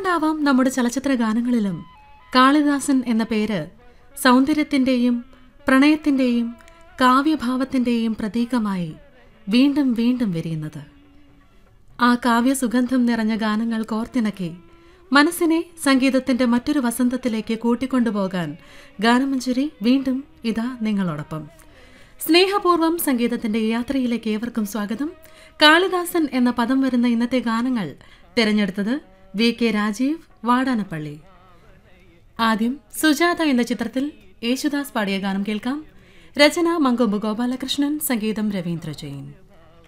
അതുകൊണ്ടാവാം നമ്മുടെ ചലച്ചിത്ര ഗാനങ്ങളിലും കാളിദാസൻ എന്ന പേര് സൗന്ദര്യത്തിന്റെയും പ്രണയത്തിന്റെയും കാവ്യഭാവത്തിന്റെയും പ്രതീകമായി വീണ്ടും വീണ്ടും വിരിയുന്നത് ആ കാവ്യസുഗന്ധം നിറഞ്ഞ ഗാനങ്ങൾ കോർത്തിണക്കി മനസ്സിനെ സംഗീതത്തിന്റെ മറ്റൊരു വസന്തത്തിലേക്ക് കൂട്ടിക്കൊണ്ടുപോകാൻ ഗാനമഞ്ജരി വീണ്ടും ഇതാ നിങ്ങളോടൊപ്പം സ്നേഹപൂർവ്വം സംഗീതത്തിന്റെ ഈ യാത്രയിലേക്ക് ഏവർക്കും സ്വാഗതം കാളിദാസൻ എന്ന പദം വരുന്ന ഇന്നത്തെ ഗാനങ്ങൾ തിരഞ്ഞെടുത്തത് വി കെ രാജീവ് വാടാനപ്പള്ളി ആദ്യം സുജാത എന്ന ചിത്രത്തിൽ യേശുദാസ് പാടിയ ഗാനം കേൾക്കാം രചന മങ്കൊമ്പ് ഗോപാലകൃഷ്ണൻ സംഗീതം രവീന്ദ്ര ജെയിൻ